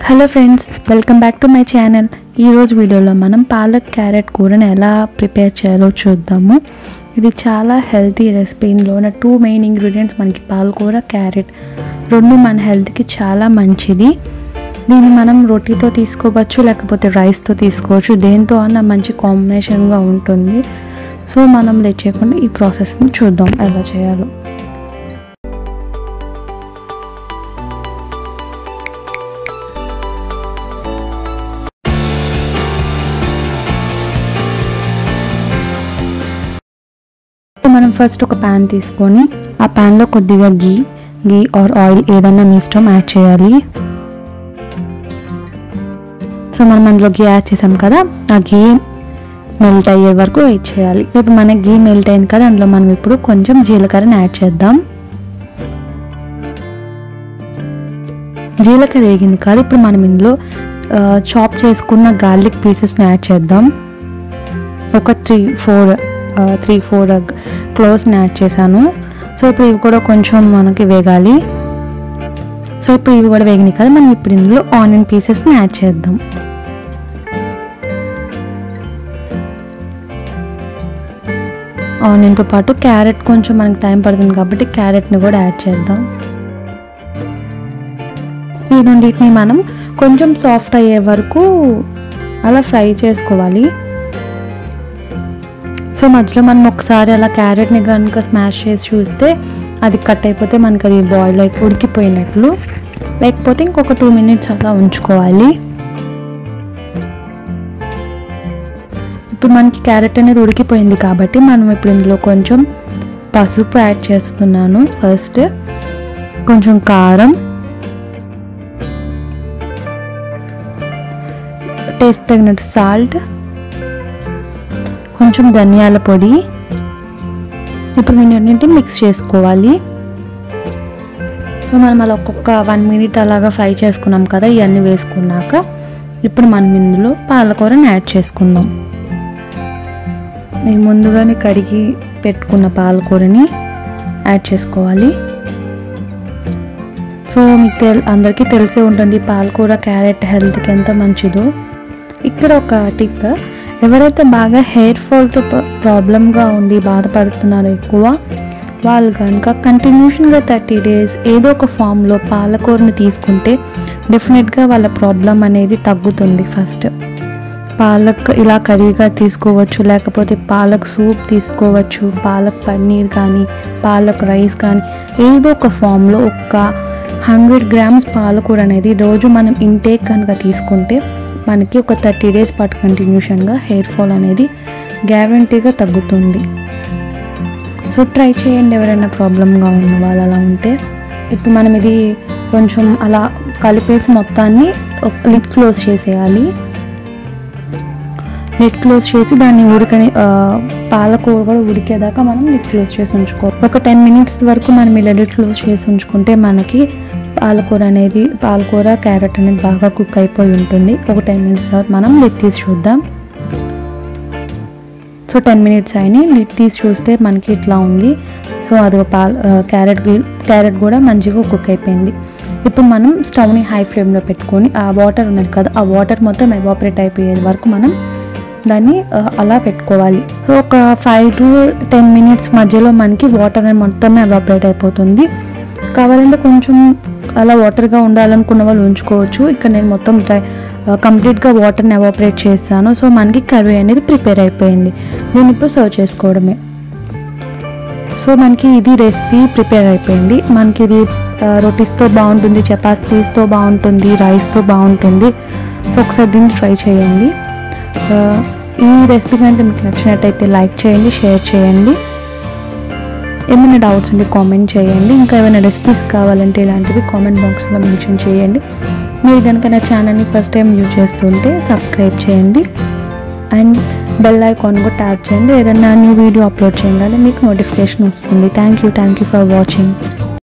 hello friends welcome back to my channel ఈరోజు వీడియోలో మనం పాలక్ క్యారెట్ కూరని ఎలా ప్రిపేర్ చేయాలో చూద్దాము ఇది చాలా హెల్తీ రెసిపీ ఇందులో ఉన్న టూ మెయిన్ ఇంగ్రీడియంట్స్ మనకి పాలకూర క్యారెట్ రెండు మన హెల్త్కి చాలా మంచిది దీన్ని మనం రొటీతో తీసుకోవచ్చు లేకపోతే రైస్తో తీసుకోవచ్చు దేంతో అన్న మంచి కాంబినేషన్గా ఉంటుంది సో మనం లేట్ చేయకుండా ఈ ప్రాసెస్ని చూద్దాం ఎలా చేయాలో మనం ఫస్ట్ ఒక ప్యాన్ తీసుకొని ఆ ప్యాన్లో కొద్దిగా గీ గీ ఆర్ ఆయిల్ ఏదన్నా మీ ఇష్టం యాడ్ చేయాలి సో మనం అందులో గీ యాడ్ చేసాం కదా ఆ గీ మెల్ట్ అయ్యే వరకు వెయిట్ చేయాలి ఇప్పుడు మన గీ మెల్ట్ అయింది కదా అందులో మనం ఇప్పుడు కొంచెం జీలకర్రని యాడ్ చేద్దాం జీలకర్ర వేగింది కాదు ఇప్పుడు మనం ఇందులో చాప్ చేసుకున్న గార్లిక్ పీసెస్ని యాడ్ చేద్దాం ఒక త్రీ ఫోర్ త్రీ ఫోర్ క్లోవ్స్ని యాడ్ చేశాను సో ఇప్పుడు ఇవి కూడా కొంచెం మనకి వేగాలి సో ఇప్పుడు ఇవి కూడా వేగినాయి కదా మనం ఇప్పుడు ఇందులో ఆనియన్ పీసెస్ని యాడ్ చేద్దాం ఆనియన్తో పాటు క్యారెట్ కొంచెం మనకి టైం పడుతుంది కాబట్టి క్యారెట్ని కూడా యాడ్ చేద్దాం ఈ రెండింటిని మనం కొంచెం సాఫ్ట్ అయ్యే వరకు అలా ఫ్రై చేసుకోవాలి సో మధ్యలో మనం ఒకసారి అలా క్యారెట్ని కనుక స్మాష్ చేసి చూస్తే అది కట్ అయిపోతే మనకి అది బాయిల్ అయిపో ఉడికిపోయినట్లు లేకపోతే ఇంకొక టూ మినిట్స్ అలా ఉంచుకోవాలి ఇప్పుడు మనకి క్యారెట్ అనేది ఉడికిపోయింది కాబట్టి మనం ఇప్పుడు ఇందులో కొంచెం పసుపు యాడ్ చేస్తున్నాను ఫస్ట్ కొంచెం కారం టేస్ట్ తగినట్టు సాల్ట్ కొంచెం ధనియాల పొడి ఇప్పుడు వీటన్నింటిని మిక్స్ చేసుకోవాలి సో మనం అలా ఒక్కొక్క వన్ మినిట్ అలాగా ఫ్రై చేసుకున్నాం కదా ఇవన్నీ వేసుకున్నాక ఇప్పుడు మనం ఇందులో పాలకూరని యాడ్ చేసుకుందాం ఈ ముందుగానే కడిగి పెట్టుకున్న పాలకూరని యాడ్ చేసుకోవాలి సో మీకు తెల్ అందరికీ తెలిసే ఉంటుంది పాలకూర క్యారెట్ హెల్త్కి ఎంత మంచిదో ఇక్కడ ఒక టిప్ ఎవరైతే బాగా హెయిర్ ఫాల్తో ప్రాబ్లంగా ఉండి బాధపడుతున్నారో ఎక్కువ వాళ్ళు కనుక కంటిన్యూషన్గా థర్టీ డేస్ ఏదో ఒక ఫామ్లో పాలకూరని తీసుకుంటే డెఫినెట్గా వాళ్ళ ప్రాబ్లం అనేది తగ్గుతుంది ఫస్ట్ పాలక్ ఇలా కర్రీగా తీసుకోవచ్చు లేకపోతే పాలక్ సూప్ తీసుకోవచ్చు పాలక్ పన్నీర్ కానీ పాలక్ రైస్ కానీ ఏదో ఒక ఫామ్లో ఒక హండ్రెడ్ గ్రామ్స్ పాలకూర అనేది రోజు మనం ఇంటేక్ కనుక తీసుకుంటే మనకి ఒక థర్టీ డేస్ పాటు కంటిన్యూషన్గా హెయిర్ ఫాల్ అనేది గ్యారంటీగా తగ్గుతుంది సో ట్రై చేయండి ఎవరైనా ప్రాబ్లంగా ఉన్న వాళ్ళు అలా ఉంటే ఇప్పుడు మనం ఇది కొంచెం అలా కలిపేసి మొత్తాన్ని లిడ్ క్లోజ్ చేసేయాలి లిడ్ క్లోజ్ చేసి దాన్ని ఉడకని పాలకూర కూడా ఉడికేదాకా మనం లిడ్ క్లోజ్ చేసి ఉంచుకో ఒక టెన్ మినిట్స్ వరకు మనం ఇలా లిడ్ క్లోజ్ చేసి ఉంచుకుంటే మనకి పాలకూర అనేది పాలకూర క్యారెట్ అనేది బాగా కుక్ అయిపోయి ఉంటుంది ఒక టెన్ మినిట్స్ తర్వాత మనం లిడ్ తీసి చూద్దాం సో టెన్ మినిట్స్ అయినాయి లిడ్ తీసి చూస్తే మనకి ఇట్లా ఉంది సో అది పాల క్యారెట్ క్యారెట్ కూడా మంచిగా కుక్ అయిపోయింది ఇప్పుడు మనం స్టవ్ని హై ఫ్లేమ్లో పెట్టుకొని ఆ వాటర్ ఉన్నది కదా ఆ వాటర్ మొత్తం ఎవాపరేట్ అయిపోయేది వరకు మనం దాన్ని అలా పెట్టుకోవాలి సో ఒక ఫైవ్ టు టెన్ మినిట్స్ మధ్యలో మనకి వాటర్ అనేది మొత్తం ఎవాపరేట్ అయిపోతుంది కావాలంటే కొంచెం అలా వాటర్గా ఉండాలనుకున్న వాళ్ళు ఉంచుకోవచ్చు ఇక్కడ నేను మొత్తం డ్రై కంప్లీట్గా వాటర్ని ఎవాపరేట్ చేశాను సో మనకి కర్రీ అనేది ప్రిపేర్ అయిపోయింది నేను ఇప్పుడు సర్వ్ చేసుకోవడమే సో మనకి ఇది రెసిపీ ప్రిపేర్ అయిపోయింది మనకి ఇది రొటీస్తో బాగుంటుంది చపాతీస్తో బాగుంటుంది రైస్తో బాగుంటుంది సో ఒకసారి దీన్ని ట్రై చేయండి ఈ రెసిపీ కనుక మీకు నచ్చినట్టయితే లైక్ చేయండి షేర్ చేయండి ఏమైనా డౌట్స్ ఉంటే కామెంట్ చేయండి ఇంకా ఏమైనా రెసిపీస్ కావాలంటే ఇలాంటివి కామెంట్ బాక్స్లో మెన్షన్ చేయండి మీరు కనుక నా ఛానల్ని ఫస్ట్ టైం యూజ్ చేస్తుంటే సబ్స్క్రైబ్ చేయండి అండ్ బెల్ ఐకాన్ కూడా ట్యాప్ చేయండి ఏదైనా న్యూ వీడియో అప్లోడ్ చేయగానే మీకు నోటిఫికేషన్ వస్తుంది thank you thank you for watching